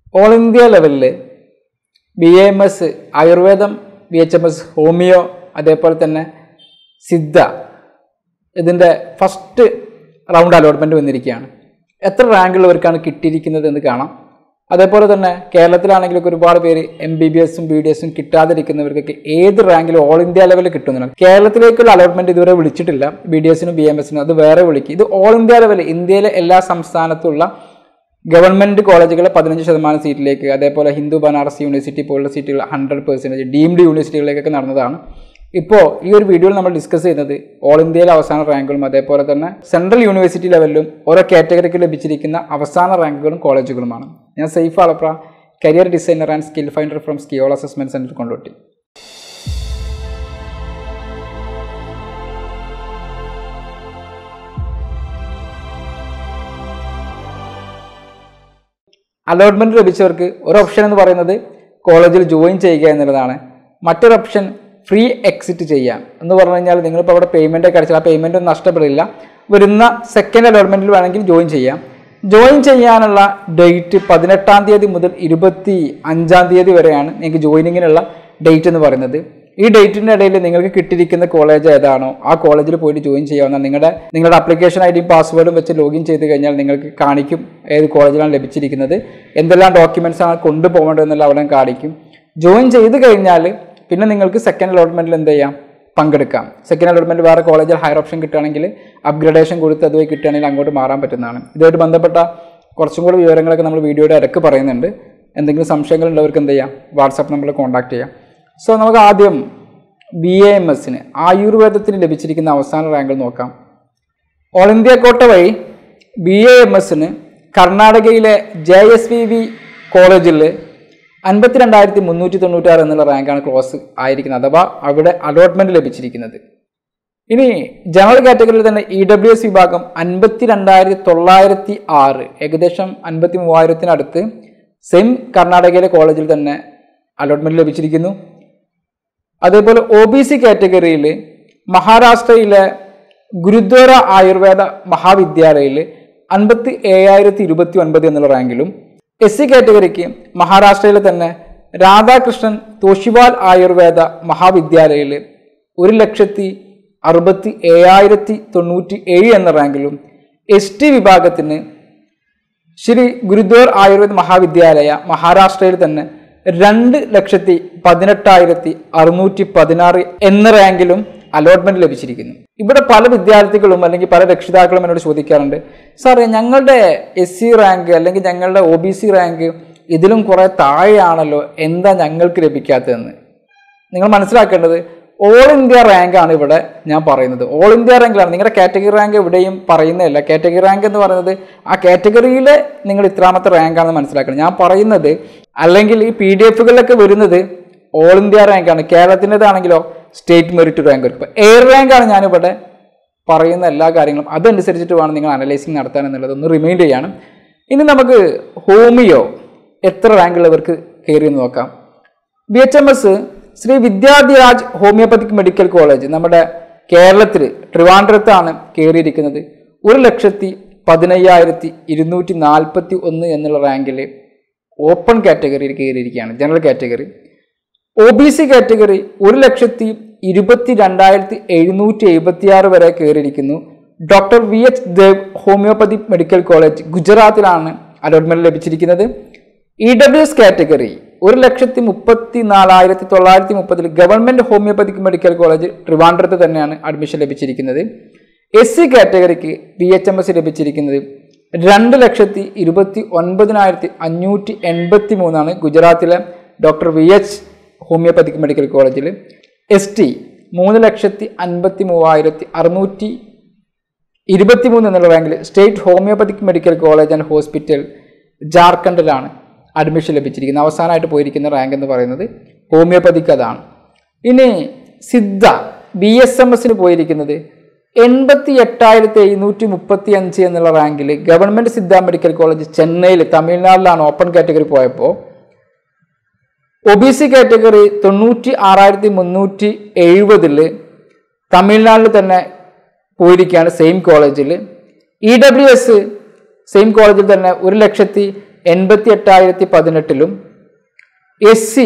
all India ലെവലിൽ B A M S ആയുർവേദം B H M S homeo അതേപോലെ തന്നെ സിദ്ധ ഇതിൻ്റെ ഫസ്റ്റ് റൗണ്ട് അലോട്ട്മെൻറ്റ് വന്നിരിക്കുകയാണ് എത്ര റാങ്കുള്ളവർക്കാണ് കിട്ടിയിരിക്കുന്നത് എന്ന് കാണാം അതേപോലെ തന്നെ കേരളത്തിലാണെങ്കിലൊക്കെ ഒരുപാട് പേര് എം ബി ബി എസും ബി ഡി എസും കിട്ടാതിരിക്കുന്നവർക്കൊക്കെ ഏത് റാങ്കിലും ഓൾ ഇന്ത്യ ലെവലിൽ കിട്ടുന്നുണ്ട് കേരളത്തിലേക്കുള്ള അലോട്ട്മെന്റ് ഇതുവരെ വിളിച്ചിട്ടില്ല ബി ഡി എസിനും ബി എം എസിനും അത് വേറെ വിളിക്കും ഇത് ഓൾ ഇന്ത്യ ലെവലിൽ ഇന്ത്യയിലെ എല്ലാ സംസ്ഥാനത്തുള്ള ഗവൺമെന്റ് കോളേജുകളെ പതിനഞ്ച് ശതമാനം സീറ്റിലേക്ക് അതേപോലെ ഹിന്ദു ബനാറസ് യൂണിവേഴ്സിറ്റി പോലുള്ള സീറ്റുകൾ ഹൺഡ്രഡ് പെർസെൻറ്റേജ് ഡീംഡ് യൂണിവേഴ്സിറ്റികളിലേക്കൊക്കെ നടന്നതാണ് ഇപ്പോൾ ഈ ഒരു വീഡിയോയിൽ നമ്മൾ ഡിസ്കസ് ചെയ്യുന്നത് ഓൾ ഇന്ത്യയിലെ അവസാന റാങ്കുകളും അതേപോലെ തന്നെ സെൻട്രൽ യൂണിവേഴ്സിറ്റി ലെവലിലും ഓരോ കാറ്റഗറിക്ക് ലഭിച്ചിരിക്കുന്ന അവസാന റാങ്കുകളും കോളേജുകളുമാണ് ഞാൻ Saif Alapra career designer and skill finder from Skiyol assessment centre Kondotty allotment ലഭിച്ചവർക്ക് ഒരു ഓപ്ഷൻ എന്ന് പറയുന്നത് കോളേജിൽ ജോയിൻ ചെയ്യുക എന്നുള്ളതാണ് മറ്റൊരു ഓപ്ഷൻ ഫ്രീ എക്സിറ്റ് ചെയ്യാം എന്ന് പറഞ്ഞു കഴിഞ്ഞാൽ നിങ്ങളിപ്പോൾ അവിടെ പേയ്മെൻ്റ് ഒക്കെ അടിച്ചാൽ ആ പേയ്മെൻ്റ് ഒന്നും നഷ്ടപ്പെടില്ല വരുന്ന സെക്കൻഡ് അലോട്ട്മെൻറ്റിൽ വേണമെങ്കിൽ ജോയിൻ ചെയ്യാം ജോയിൻ ചെയ്യാനുള്ള ഡേറ്റ് പതിനെട്ടാം തീയതി മുതൽ ഇരുപത്തി അഞ്ചാം തീയതി വരെയാണ് നിങ്ങൾക്ക് ജോയിനിങ്ങിനുള്ള ഡേറ്റ് എന്ന് പറയുന്നത് ഈ ഡേറ്റിൻ്റെ ഇടയിൽ നിങ്ങൾക്ക് കിട്ടിയിരിക്കുന്ന കോളേജ് ഏതാണോ ആ കോളേജിൽ പോയിട്ട് ജോയിൻ ചെയ്യാവുന്ന നിങ്ങളുടെ നിങ്ങളുടെ അപ്ലിക്കേഷൻ ഐ ഡിയും പാസ്വേഡും വെച്ച് ലോഗിൻ ചെയ്ത് കഴിഞ്ഞാൽ നിങ്ങൾക്ക് കാണിക്കും ഏത് കോളേജിലാണ് ലഭിച്ചിരിക്കുന്നത് എന്തെല്ലാം ഡോക്യുമെൻറ്റ്സ് ആണ് കൊണ്ടുപോകേണ്ടതെന്നുള്ള അവിടെ കാണിക്കും ജോയിൻ ചെയ്ത് കഴിഞ്ഞാൽ പിന്നെ നിങ്ങൾക്ക് സെക്കൻഡ് അലോട്ട്മെൻറ്റിൽ എന്ത് ചെയ്യാം പങ്കെടുക്കാം സെക്കൻഡ് അലോട്ട്മെൻറ്റ് വേറെ കോളേജിൽ ഹയർ ഓപ്ഷൻ കിട്ടുകയാണെങ്കിൽ അപ്ഗ്രഡേഷൻ കൊടുത്ത് അതുവഴി കിട്ടുകയാണെങ്കിൽ അങ്ങോട്ട് മാറാൻ പറ്റുന്നതാണ് ഇതുമായിട്ട് ബന്ധപ്പെട്ട കുറച്ചും കൂടി വിവരങ്ങളൊക്കെ നമ്മൾ വീഡിയോയുടെ ഇടയ്ക്ക് പറയുന്നുണ്ട് എന്തെങ്കിലും സംശയങ്ങളുള്ളവർക്ക് എന്ത് ചെയ്യാം വാട്സാപ്പ് നമ്പറിൽ കോൺടാക്ട് ചെയ്യാം സോ നമുക്ക് ആദ്യം ബി എ എം എസിന് ആയുർവേദത്തിന് ലഭിച്ചിരിക്കുന്ന അവസാന റാങ്ക് നോക്കാം ഓൾ ഇന്ത്യ കോട്ട വഴി ബി എ എം എസിന് കർണാടകയിലെ ജെ എസ് വി വി കോളേജിൽ അൻപത്തിരണ്ടായിരത്തി മുന്നൂറ്റി തൊണ്ണൂറ്റാറ് എന്നുള്ള റാങ്കാണ് ക്ലോസ് ആയിരിക്കുന്നത് അഥവാ അവിടെ അലോട്ട്മെന്റ് ലഭിച്ചിരിക്കുന്നത് ഇനി ജനറൽ കാറ്റഗറിയിൽ തന്നെ ഇ ഡബ്ല്യു എസ് വിഭാഗം അൻപത്തി രണ്ടായിരത്തി തൊള്ളായിരത്തി ആറ് ഏകദേശം അൻപത്തി മൂവായിരത്തിനടുത്ത് സെയിം കർണാടകയിലെ കോളേജിൽ തന്നെ അലോട്ട്മെന്റ് ലഭിച്ചിരിക്കുന്നു അതേപോലെ ഒ ബി സി കാറ്റഗറിയിൽ മഹാരാഷ്ട്രയിലെ ഗുരുദ്വാര ആയുർവേദ മഹാവിദ്യാലയയിൽ അൻപത്തി ഏഴായിരത്തി ഇരുപത്തി ഒൻപത് എന്നുള്ള റാങ്കിലും എസ് സി കാറ്റഗറിക്ക് മഹാരാഷ്ട്രയിലെ തന്നെ രാധാകൃഷ്ണൻ തോഷിവാൽ ആയുർവേദ മഹാവിദ്യാലയയിൽ ഒരു ലക്ഷത്തി അറുപത്തി ഏഴായിരത്തി തൊണ്ണൂറ്റി ഏഴ് എന്ന റാങ്കിലും എസ് ടി വിഭാഗത്തിന് ശ്രീ ഗുരുദ്വാർ ആയുർവേദ മഹാവിദ്യാലയ മഹാരാഷ്ട്രയിൽ തന്നെ രണ്ട് ലക്ഷത്തി പതിനെട്ടായിരത്തി അറുന്നൂറ്റി പതിനാറ് എന്ന റാങ്കിലും അലോട്ട്മെന്റ് ലഭിച്ചിരിക്കുന്നു ഇവിടെ പല വിദ്യാർത്ഥികളും അല്ലെങ്കിൽ പല രക്ഷിതാക്കളും എന്നോട് ചോദിക്കാറുണ്ട് സാറേ ഞങ്ങളുടെ എസ് സി റാങ്ക് അല്ലെങ്കിൽ ഞങ്ങളുടെ ഒ ബി സി റാങ്ക് ഇതിലും കുറെ താഴെയാണല്ലോ എന്താ ഞങ്ങൾക്ക് ലഭിക്കാത്തതെന്ന് നിങ്ങൾ മനസ്സിലാക്കേണ്ടത് ഓൾ ഇന്ത്യ റാങ്ക് ആണ് ഇവിടെ ഞാൻ പറയുന്നത് ഓൾ ഇന്ത്യ റാങ്കിലാണ് നിങ്ങളുടെ കാറ്റഗറി റാങ്ക് എവിടെയും പറയുന്നതല്ല കാറ്റഗറി റാങ്ക് എന്ന് പറയുന്നത് ആ കാറ്റഗറിയിൽ നിങ്ങൾ ഇത്രാമത്തെ റാങ്ക് ആണെന്ന് മനസ്സിലാക്കണം ഞാൻ പറയുന്നത് അല്ലെങ്കിൽ ഈ പി ഡി എഫുകളിലൊക്കെ വരുന്നത് ഓൾ ഇന്ത്യ റാങ്ക് ആണ് കേരളത്തിൻ്റെതാണെങ്കിലോ സ്റ്റേറ്റ് മെറിറ്റ് റാങ്ക് വരും ഇപ്പോൾ എയർ റാങ്ക് ആണ് ഞാനിവിടെ പറയുന്ന എല്ലാ കാര്യങ്ങളും അതനുസരിച്ചിട്ട് വേണം നിങ്ങൾ അനലൈസിങ് നടത്താൻ എന്നുള്ളത് ഒന്ന് റിമൈൻഡ് ചെയ്യാണ് ഇനി നമുക്ക് ഹോമിയോ എത്ര റാങ്ക് ഉള്ളവർക്ക് കയറി എന്ന് നോക്കാം B H M S Sri Vidyadhiraj homoeopathic medical college നമ്മുടെ കേരളത്തിൽ ട്രിവാൻഡ്രത്താണ് കയറിയിരിക്കുന്നത് ഒരു ലക്ഷത്തി പതിനയ്യായിരത്തി ഇരുന്നൂറ്റി നാൽപ്പത്തി ഒന്ന് എന്നുള്ള റാങ്കിൽ ഓപ്പൺ കാറ്റഗറിയിൽ കയറിയിരിക്കുകയാണ് general category O B C category ഒരു ലക്ഷത്തി ഇരുപത്തി രണ്ടായിരത്തി എഴുന്നൂറ്റി എഴുപത്തി ആറ് വരെ കയറിയിരിക്കുന്നു doctor V H Dev homoeopathy medical college ഗുജറാത്തിലാണ് അലോട്ട്മെന്റ് ലഭിച്ചിരിക്കുന്നത് ഇ ഡബ്ല്യു എസ് കാറ്റഗറി ഒരു ലക്ഷത്തി മുപ്പത്തി നാലായിരത്തി തൊള്ളായിരത്തി മുപ്പതിൽ ഗവൺമെന്റ് ഹോമിയോപ്പതിക് മെഡിക്കൽ കോളേജ് ട്രിവാൻഡ്രത്ത് തന്നെയാണ് അഡ്മിഷൻ ലഭിച്ചിരിക്കുന്നത് എസ് സി കാറ്റഗറിക്ക് ബി എച്ച് എം എസ് ലഭിച്ചിരിക്കുന്നത് രണ്ട് ലക്ഷത്തി ഇരുപത്തി ഒൻപതിനായിരത്തി അഞ്ഞൂറ്റി എൺപത്തി മൂന്നാണ് ഗുജറാത്തിലെ doctor V H homoeopathic medical കോളേജിൽ എസ് ടി മൂന്ന് ലക്ഷത്തി അൻപത്തി മൂവായിരത്തി അറുന്നൂറ്റി ഇരുപത്തിമൂന്ന് എന്നുള്ള റാങ്കിൽ state homoeopathic medical college and hospital ജാർഖണ്ഡിലാണ് അഡ്മിഷൻ ലഭിച്ചിരിക്കുന്നത് അവസാനമായിട്ട് പോയിരിക്കുന്ന റാങ്ക് എന്ന് പറയുന്നത് ഹോമിയോപ്പതിക്ക് അതാണ് ഇനി സിദ്ധ ബി എസ് എം എസിന് പോയിരിക്കുന്നത് എൺപത്തി എട്ടായിരത്തി എഴുന്നൂറ്റി മുപ്പത്തി അഞ്ച് എന്നുള്ള റാങ്കിൽ ഗവൺമെന്റ് സിദ്ധ മെഡിക്കൽ കോളേജ് ചെന്നൈയിൽ തമിഴ്നാട്ടിലാണ് ഓപ്പൺ കാറ്റഗറി പോയപ്പോൾ ഒ ബി സി കാറ്റഗറി തൊണ്ണൂറ്റി ആറായിരത്തി മുന്നൂറ്റി എഴുപതിൽ തമിഴ്നാട്ടിൽ തന്നെ പോയിരിക്കുകയാണ് സെയിം കോളേജിൽ ഇ ഡബ്ല്യു എസ് സെയിം കോളേജിൽ തന്നെ ഒരു ലക്ഷത്തി എൺപത്തി എട്ടായിരത്തി പതിനെട്ടിലും എസ് സി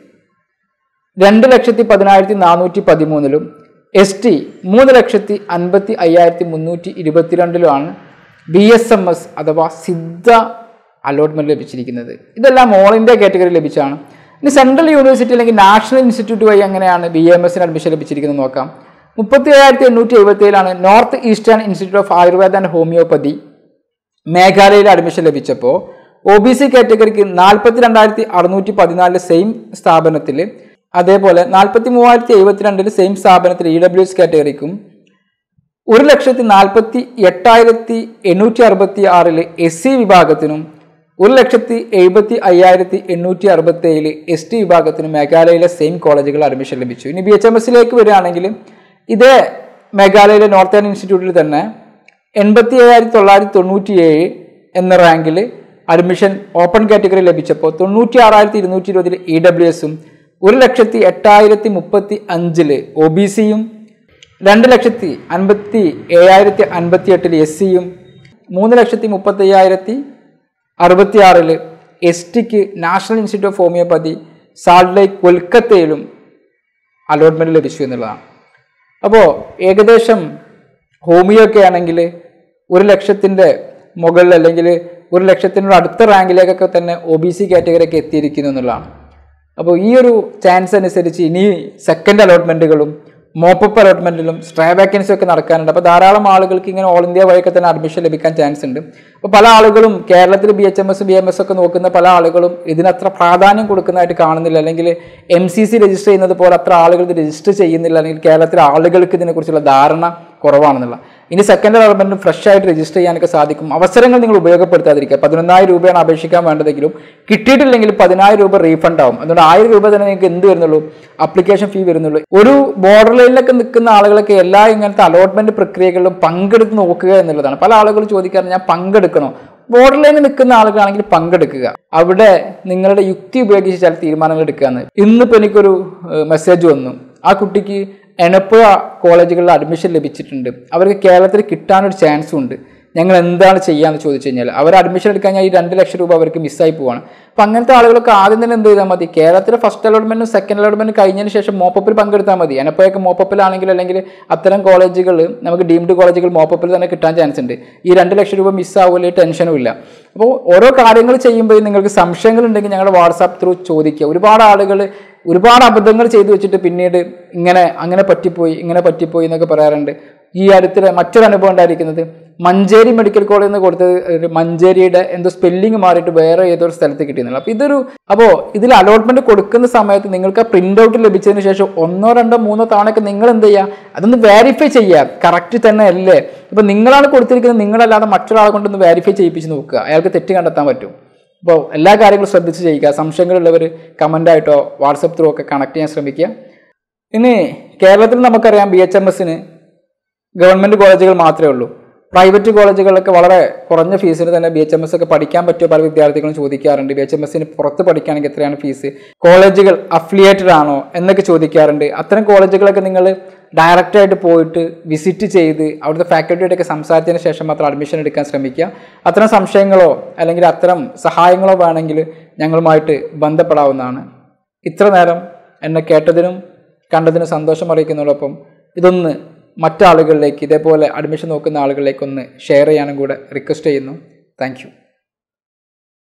രണ്ട് ലക്ഷത്തി പതിനായിരത്തി നാനൂറ്റി പതിമൂന്നിലും എസ് ടി മൂന്ന് ലക്ഷത്തി അൻപത്തി അയ്യായിരത്തി മുന്നൂറ്റി ഇരുപത്തിരണ്ടിലുമാണ് ബി എസ് എം എസ് അഥവാ സിദ്ധ അലോട്ട്മെന്റ് ലഭിച്ചിരിക്കുന്നത് ഇതെല്ലാം ഓൾ ഇന്ത്യ കാറ്റഗറി ലഭിച്ചാണ് ഇനി സെൻട്രൽ യൂണിവേഴ്സിറ്റി അല്ലെങ്കിൽ നാഷണൽ ഇൻസ്റ്റിറ്റ്യൂട്ട് വഴി എങ്ങനെയാണ് ബി എം എസിന് അഡ്മിഷൻ ലഭിച്ചിരിക്കുന്നത് നോക്കാം മുപ്പത്തി ഏഴായിരത്തി എണ്ണൂറ്റി എഴുപത്തി ഏഴിലാണ് north eastern institute of Ayurveda and homoeopathy മേഘാലയയിൽ അഡ്മിഷൻ ലഭിച്ചപ്പോൾ ഒ ബി സി കാറ്റഗറിക്ക് നാൽപ്പത്തി രണ്ടായിരത്തി അറുന്നൂറ്റി പതിനാലില് സെയിം സ്ഥാപനത്തിൽ അതേപോലെ നാൽപ്പത്തി മൂവായിരത്തി എഴുപത്തിരണ്ടിൽ സെയിം സ്ഥാപനത്തിൽ ഇ ഡബ്ല്യു എസ് കാറ്റഗറിക്കും ഒരു ലക്ഷത്തി നാൽപ്പത്തി എട്ടായിരത്തി എണ്ണൂറ്റി അറുപത്തി ആറില് എസ് സി വിഭാഗത്തിനും ഒരു ലക്ഷത്തി എഴുപത്തി അയ്യായിരത്തി എണ്ണൂറ്റി അറുപത്തി ഏഴില് എസ് ടി വിഭാഗത്തിനും മേഘാലയയിലെ സെയിം കോളേജുകൾ അഡ്മിഷൻ ലഭിച്ചു ഇനി ബി എച്ച് എം എസിലേക്ക് വരികയാണെങ്കിൽ ഇതേ മേഘാലയയിലെ നോർത്തേൺ ഇൻസ്റ്റിറ്റ്യൂട്ടിൽ തന്നെ എൺപത്തി ഏഴായിരത്തി തൊള്ളായിരത്തി തൊണ്ണൂറ്റി ഏഴ് എന്ന റാങ്കിൽ അഡ്മിഷൻ ഓപ്പൺ കാറ്റഗറി ലഭിച്ചപ്പോൾ തൊണ്ണൂറ്റി ആറായിരത്തി ഇരുന്നൂറ്റി ഇരുപതിൽ ഇ ഡബ്ല്യു എസും ഒരു ലക്ഷത്തി എട്ടായിരത്തി മുപ്പത്തി അഞ്ചില് ഒ ബി സിയും രണ്ട് ലക്ഷത്തി അൻപത്തി ഏഴായിരത്തി അൻപത്തി എട്ടിൽ എസ് സിയും മൂന്ന് ലക്ഷത്തി മുപ്പത്തി അയ്യായിരത്തി അറുപത്തി ആറിൽ എസ് ടിക്ക് national institute of homoeopathy salt lake കൊൽക്കത്തയിലും അലോട്ട്മെൻറ്റ് ലഭിച്ചു എന്നുള്ളതാണ് അപ്പോൾ ഏകദേശം ഹോമിയോ ഒക്കെ ആണെങ്കിൽ ഒരു ലക്ഷത്തിൻ്റെ മുകളിൽ അല്ലെങ്കിൽ ഒരു ലക്ഷത്തിനോട് അടുത്ത റാങ്കിലേക്കൊക്കെ തന്നെ ഒ ബി സി കാറ്റഗറിയൊക്കെ എത്തിയിരിക്കുന്നു എന്നുള്ളതാണ് അപ്പോൾ ഈ ഒരു ചാൻസ് അനുസരിച്ച് ഇനി സെക്കൻഡ് അലോട്ട്മെൻറ്റുകളും മോപ്പപ്പ് അലോട്ട്മെൻറ്റിലും സ്ട്രേ വേക്കൻസി ഒക്കെ നടക്കാനുണ്ട് അപ്പോൾ ധാരാളം ആളുകൾക്ക് ഇങ്ങനെ ഓൾ ഇന്ത്യ വഴിയൊക്കെ തന്നെ അഡ്മിഷൻ ലഭിക്കാൻ ചാൻസ് ഉണ്ട് അപ്പോൾ പല ആളുകളും കേരളത്തിൽ B H M S B M S ഒക്കെ നോക്കുന്ന പല ആളുകളും ഇതിനത്ര പ്രാധാന്യം കൊടുക്കുന്നതായിട്ട് കാണുന്നില്ല അല്ലെങ്കിൽ എം സി സി രജിസ്റ്റർ ചെയ്യുന്നത് പോലെ അത്ര ആളുകൾ ഇത് രജിസ്റ്റർ ചെയ്യുന്നില്ല അല്ലെങ്കിൽ കേരളത്തിലെ ആളുകൾക്ക് ഇതിനെക്കുറിച്ചുള്ള ധാരണ കുറവാണെന്നുള്ള ഇനി സെക്കൻഡ് അലോട്ട്മെൻറ്റ് ഫ്രഷ് ആയിട്ട് രജിസ്റ്റർ ചെയ്യാനൊക്കെ സാധിക്കും അവസരങ്ങൾ നിങ്ങൾ ഉപയോഗപ്പെടുത്താതിരിക്കുക പതിനൊന്നായിരം രൂപയാണ് അപേക്ഷിക്കാൻ വേണ്ടതെങ്കിലും കിട്ടിയിട്ടില്ലെങ്കിൽ പതിനായിരം രൂപ റീഫണ്ട് ആവും അതുകൊണ്ട് ആയിരം രൂപ തന്നെ നിങ്ങൾക്ക് എന്ത് വരുന്നുള്ളൂ അപ്ലിക്കേഷൻ ഫീ വരുന്നുള്ളൂ ഒരു ബോർഡർ ലൈനിലൊക്കെ നിൽക്കുന്ന ആളുകളൊക്കെ എല്ലാ ഇങ്ങനത്തെ അലോട്ട്മെന്റ് പ്രക്രിയകളിലും പങ്കെടുത്ത് നോക്കുക എന്നുള്ളതാണ് പല ആളുകളും ചോദിക്കാറ് ഞാൻ പങ്കെടുക്കണോ ബോർഡർ ലൈനിൽ നിൽക്കുന്ന ആളുകളാണെങ്കിൽ പങ്കെടുക്കുക അവിടെ നിങ്ങളുടെ യുക്തി ഉപയോഗിച്ച് ചില തീരുമാനങ്ങൾ എടുക്കുക എന്ന് ഇന്നിപ്പോൾ എനിക്കൊരു മെസ്സേജ് വന്നു ആ കുട്ടിക്ക് എണപ്പുഴ കോളേജുകളിൽ അഡ്മിഷൻ ലഭിച്ചിട്ടുണ്ട് അവർക്ക് കേരളത്തിൽ കിട്ടാനൊരു ചാൻസും ഉണ്ട് ഞങ്ങൾ എന്താണ് ചെയ്യാന്ന് ചോദിച്ചു കഴിഞ്ഞാൽ അവർ അഡ്മിഷൻ എടുക്കാൻ കഴിഞ്ഞാൽ ഈ രണ്ട് ലക്ഷം രൂപ അവർക്ക് മിസ്സായി പോവാണ് അപ്പം അങ്ങനത്തെ ആളുകളൊക്കെ ആദ്യം തന്നെ എന്ത് ചെയ്താൽ മതി കേരളത്തിലെ ഫസ്റ്റ് അലോട്ട്മെന്റും സെക്കൻഡ് അലോട്ട്മെന്റും കഴിഞ്ഞതിന് ശേഷം മോപ്പപ്പിൽ പങ്കെടുത്താൽ മതി എനപ്പോഴൊക്കെ മോപ്പപ്പിലാണെങ്കിൽ അല്ലെങ്കിൽ അത്തരം കോളേജുകൾ നമുക്ക് ഡീംഡ് കോളേജുകൾ മോപ്പപ്പിൽ തന്നെ കിട്ടാൻ ചാൻസ് ഉണ്ട് ഈ രണ്ട് ലക്ഷം രൂപ മിസ്സാവില്ല ടെൻഷനും ഇല്ല അപ്പോൾ ഓരോ കാര്യങ്ങൾ ചെയ്യുമ്പോൾ നിങ്ങൾക്ക് സംശയങ്ങൾ ഉണ്ടെങ്കിൽ ഞങ്ങളുടെ വാട്സാപ്പ് ത്രൂ ചോദിക്കുക ഒരുപാട് ആളുകൾ ഒരുപാട് അബദ്ധങ്ങൾ ചെയ്തു വെച്ചിട്ട് പിന്നീട് ഇങ്ങനെ അങ്ങനെ പറ്റിപ്പോയി ഇങ്ങനെ പറ്റിപ്പോയി എന്നൊക്കെ പറയാറുണ്ട് ഈ അടുത്തിടെ മറ്റൊരു അനുഭവം ഉണ്ടായിരിക്കുന്നത് മഞ്ചേരി മെഡിക്കൽ കോളേജിൽ നിന്ന് കൊടുത്തത് ഒരു മഞ്ചേരിയുടെ എന്തോ സ്പെല്ലിംഗ് മാറിയിട്ട് വേറെ ഏതോ ഒരു സ്ഥലത്ത് കിട്ടിയെന്നുള്ള അപ്പോൾ ഇതൊരു അപ്പോൾ ഇതിൽ അലോട്ട്മെന്റ് കൊടുക്കുന്ന സമയത്ത് നിങ്ങൾക്ക് ആ പ്രിന്റ് ഔട്ട് ലഭിച്ചതിന് ശേഷം ഒന്നോ രണ്ടോ മൂന്നോ തവണയൊക്കെ നിങ്ങൾ എന്ത് ചെയ്യുക അതൊന്ന് വെരിഫൈ ചെയ്യുക കറക്റ്റ് തന്നെ അല്ലേ ഇപ്പം നിങ്ങളാണ് കൊടുത്തിരിക്കുന്നത് നിങ്ങളല്ലാതെ മറ്റൊരാളെ കൊണ്ടൊന്ന് വെരിഫൈ ചെയ്യിപ്പിച്ച് നോക്കുക അയാൾക്ക് തെറ്റ് കണ്ടെത്താൻ പറ്റും അപ്പോൾ എല്ലാ കാര്യങ്ങളും ശ്രദ്ധിച്ച് ചെയ്യുക സംശയങ്ങളുള്ളവർ കമൻ്റായിട്ടോ വാട്സപ്പ് ത്രൂ ഒക്കെ കണക്ട് ചെയ്യാൻ ശ്രമിക്കുക ഇനി കേരളത്തിൽ നമുക്കറിയാം ബി എച്ച് എം എസിന് ഗവൺമെൻറ് കോളേജുകൾ മാത്രമേ ഉള്ളൂ പ്രൈവറ്റ് കോളേജുകളിലൊക്കെ വളരെ കുറഞ്ഞ ഫീസിന് തന്നെ ബി എച്ച് എം എസ് ഒക്കെ പഠിക്കാൻ പറ്റുമോ പല വിദ്യാർത്ഥികളും ചോദിക്കാറുണ്ട് ബി എച്ച് എം എസിന് പുറത്ത് പഠിക്കുകയാണെങ്കിൽ എത്രയാണ് ഫീസ് കോളേജുകൾ അഫിലിയേറ്റഡ് ആണോ എന്നൊക്കെ ചോദിക്കാറുണ്ട് അത്തരം കോളേജുകളൊക്കെ നിങ്ങൾ ഡയറക്റ്റ് ആയിട്ട് പോയിട്ട് വിസിറ്റ് ചെയ്ത് അവിടുത്തെ ഫാക്കൽറ്റിയായിട്ടൊക്കെ സംസാരിച്ചതിന് ശേഷം മാത്രം അഡ്മിഷൻ എടുക്കാൻ ശ്രമിക്കുക അത്തരം സംശയങ്ങളോ അല്ലെങ്കിൽ അത്തരം സഹായങ്ങളോ വേണമെങ്കിൽ ഞങ്ങളുമായിട്ട് ബന്ധപ്പെടാവുന്നതാണ് ഇത്ര നേരം എന്നെ കേട്ടതിനും കണ്ടതിനും സന്തോഷം അറിയിക്കുന്നതോടൊപ്പം ഇതൊന്ന് മറ്റാളുകളിലേക്ക് ഇതേപോലെ അഡ്മിഷൻ നോക്കുന്ന ആളുകളിലേക്ക് ഒന്ന് ഷെയർ ചെയ്യാനും കൂടെ റിക്വസ്റ്റ് ചെയ്യുന്നു താങ്ക്